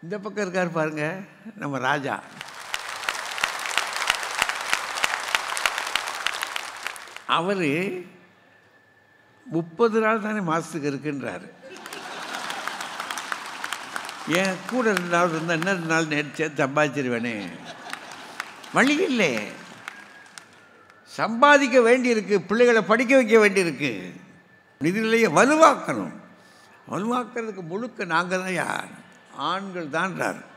இந்த பக்கம் இருக்கார் பாருங்க நம்ம ராஜா அவர் முப்பது நாள் தானே மாதத்துக்கு இருக்குன்றாரு ஏன் கூட ரெண்டு நாள் இருந்தால் இன்னும் ரெண்டு நாள் நேற்று சேர்த்து சம்பாதிச்சிருவேனே வழி இல்லை சம்பாதிக்க வேண்டியிருக்கு பிள்ளைகளை படிக்க வைக்க வேண்டியிருக்கு நிதிநிலையை வலுவாக்கணும் வலுவாக்குறதுக்கு முழுக்க நாங்கள் தான் யார் ஆண்கள் தான்றார்